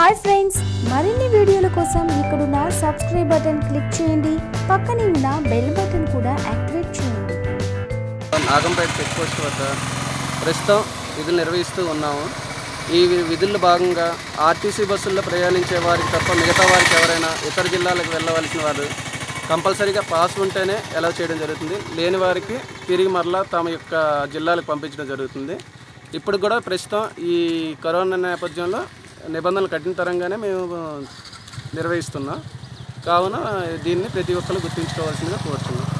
hi friends మరిన్ని వీడియోల కోసం ఇక్కడున్న సబ్స్క్రైబ్ బటన్ క్లిక్ చేయండి పక్కనే ఉన్న బెల్ బటన్ కూడా యాక్టివేట్ చేయండి నాగంపేట చెక్ పోస్ట్ వద్ద ప్రస్తుతం విధులు నిర్వహిస్తూ ఉన్నాము ఈ వి- విధుల్లో భాగంగా ఆర్టీసీ బస్సుల్లో ప్రయాణించే వారికి తప్ప మిగతా వారికి ఎవరైనా ఇతర జిల్లాలకు వెళ్ళవలసిన వారు కంపల్సరీగా పాస్ ఉంటేనే అలౌ చేయడం జరుగుతుంది లేని వారికి తిరిగి మరలా తమ యొక్క జిల్లాలకు పంపించడం జరుగుతుంది ఇప్పుడు కూడా ప్రస్తుతం ఈ కరోనా నేపథ్యంలో నిబంధనలు కఠినతరంగానే మేము నిర్వహిస్తున్నాం కావున దీన్ని ప్రతి ఒక్కరు గుర్తుంచుకోవాల్సిందిగా కోరుతున్నాం